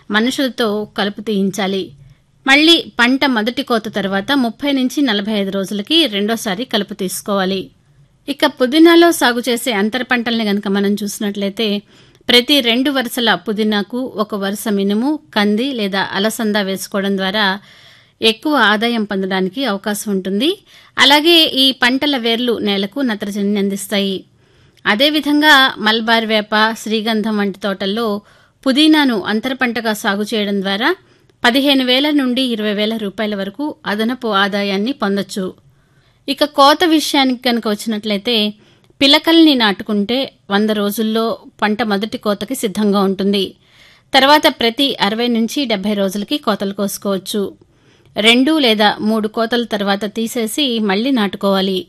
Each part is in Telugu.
మనుషులతో కలుపు తీయించాలి మళ్లీ పంట మొదటి కోత తర్వాత ముప్పై నుంచి నలభై ఐదు రోజులకి రెండోసారి కలుపు తీసుకోవాలి ఇక పుదీనాలో సాగు చేసే అంతర పంటల్ని గనక మనం చూసినట్లయితే ప్రతి రెండు వరుసల పుదీనాకు ఒక వరుస మినుము కంది లేదా అలసంద వేసుకోవడం ద్వారా ఎక్కువ ఆదాయం పొందడానికి అవకాశం ఉంటుంది అలాగే ఈ పంటల వేర్లు నేలకు నత్రజనిని అందిస్తాయి అదేవిధంగా మల్బార్ వేప శ్రీగంధం వంటి తోటల్లో పుదీనాను అంతర పంటగా సాగు చేయడం ద్వారా పదిహేను వేల నుండి ఇరవై వేల రూపాయల వరకు అదనపు ఆదాయాన్ని పొందొచ్చు ఇక కోత విషయానికి కనుక వచ్చినట్లయితే పిలకల్ని నాటుకుంటే వంద రోజుల్లో పంట మొదటి కోతకి సిద్ధంగా ఉంటుంది తర్వాత ప్రతి అరవై నుంచి డెబ్బై రోజులకి కోతలు కోసుకోవచ్చు రెండు లేదా మూడు కోతల తర్వాత తీసేసి మళ్లీ నాటుకోవాలి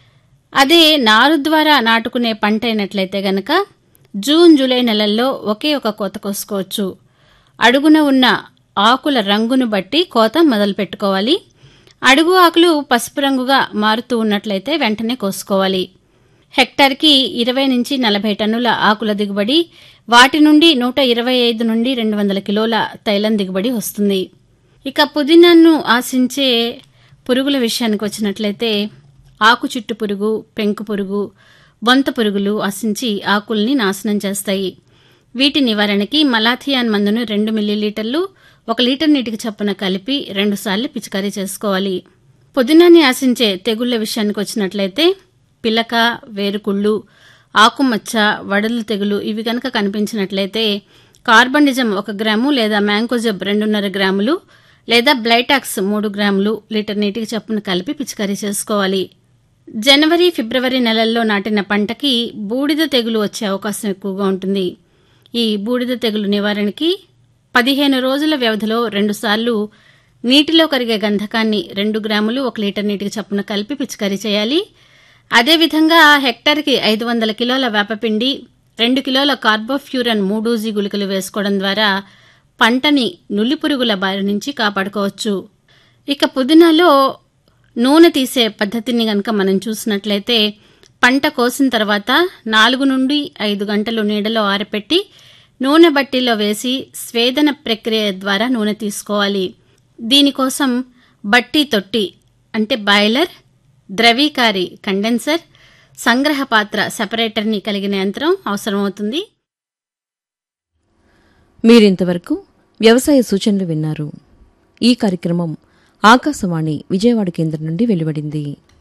అదే నారు ద్వారా నాటుకునే పంట అయినట్లయితే గనక జూన్ జూలై నెలల్లో ఒకే ఒక కోత కోసుకోవచ్చు అడుగున ఉన్న ఆకుల రంగును బట్టి కోత మొదలు పెట్టుకోవాలి అడుగు ఆకులు పసుపు రంగుగా మారుతూ ఉన్నట్లయితే వెంటనే కోసుకోవాలి హెక్టార్కి ఇరవై నుంచి నలభై టన్నుల ఆకుల దిగుబడి వాటి నుండి నూట ఇరవై ఐదు నుండి రెండు వందల కిలోల తైలం దిగుబడి వస్తుంది ఇక పుదీనాను ఆశించే పురుగుల విషయానికి వచ్చినట్లయితే ఆకు చుట్టు పురుగు పెంకు పురుగు బొంత పురుగులు ఆశించి ఆకుల్ని నాశనం చేస్తాయి వీటి నివారణకి మలాథియాన్ మందును రెండు మిల్లీలీటర్లు ఒక లీటర్ నీటికి చప్పున కలిపి రెండుసార్లు పిచికారీ చేసుకోవాలి పుదీనాన్ని ఆశించే తెగుళ్ల విషయానికి వచ్చినట్లయితే పిలక వేరుకుళ్ళు ఆకుమచ్చ వడలు తెగులు ఇవి కనుక కనిపించినట్లయితే కార్బనిజం ఒక గ్రాము లేదా మ్యాంకోజబ్ రెండున్నర గ్రాములు లేదా బ్లైటాక్స్ మూడు గ్రాములు లీటర్ నీటికి చప్పున కలిపి పిచికారీ చేసుకోవాలి జనవరి ఫిబ్రవరి నెలల్లో నాటిన పంటకి బూడిద తెగులు వచ్చే అవకాశం ఎక్కువగా ఉంటుంది ఈ బూడిద తెగులు నివారణకి పదిహేను రోజుల వ్యవధిలో రెండుసార్లు నీటిలో కరిగే గంధకాన్ని రెండు గ్రాములు ఒక లీటర్ నీటికి చప్పున కలిపి పిచికారీ చేయాలి అదేవిధంగా హెక్టార్కి ఐదు వందల కిలోల వేపపిండి రెండు కిలోల కార్బోఫ్యూరన్ మూడూజీ గుళికలు వేసుకోవడం ద్వారా పంటని నులి పురుగుల బారి నుంచి కాపాడుకోవచ్చు ఇక పుదీనాలో నూనె తీసే పద్ధతిని గనక మనం చూసినట్లయితే పంట కోసిన తర్వాత నాలుగు నుండి ఐదు గంటలు నీడలో ఆరపెట్టి నూనె బట్టీలో వేసి స్వేదన ప్రక్రియ ద్వారా నూనె తీసుకోవాలి దీనికోసం బట్టి తొట్టి అంటే బాయిలర్ ద్రవీకారి కండెన్సర్ సంగ్రహ పాత్ర సెపరేటర్ని కలిగిన యంత్రం అవసరమవుతుంది మీరింతవరకు వ్యవసాయ సూచనలు విన్నారు ఈ కార్యక్రమం ఆకాశవాణి విజయవాడ కేంద్రం నుండి వెలువడింది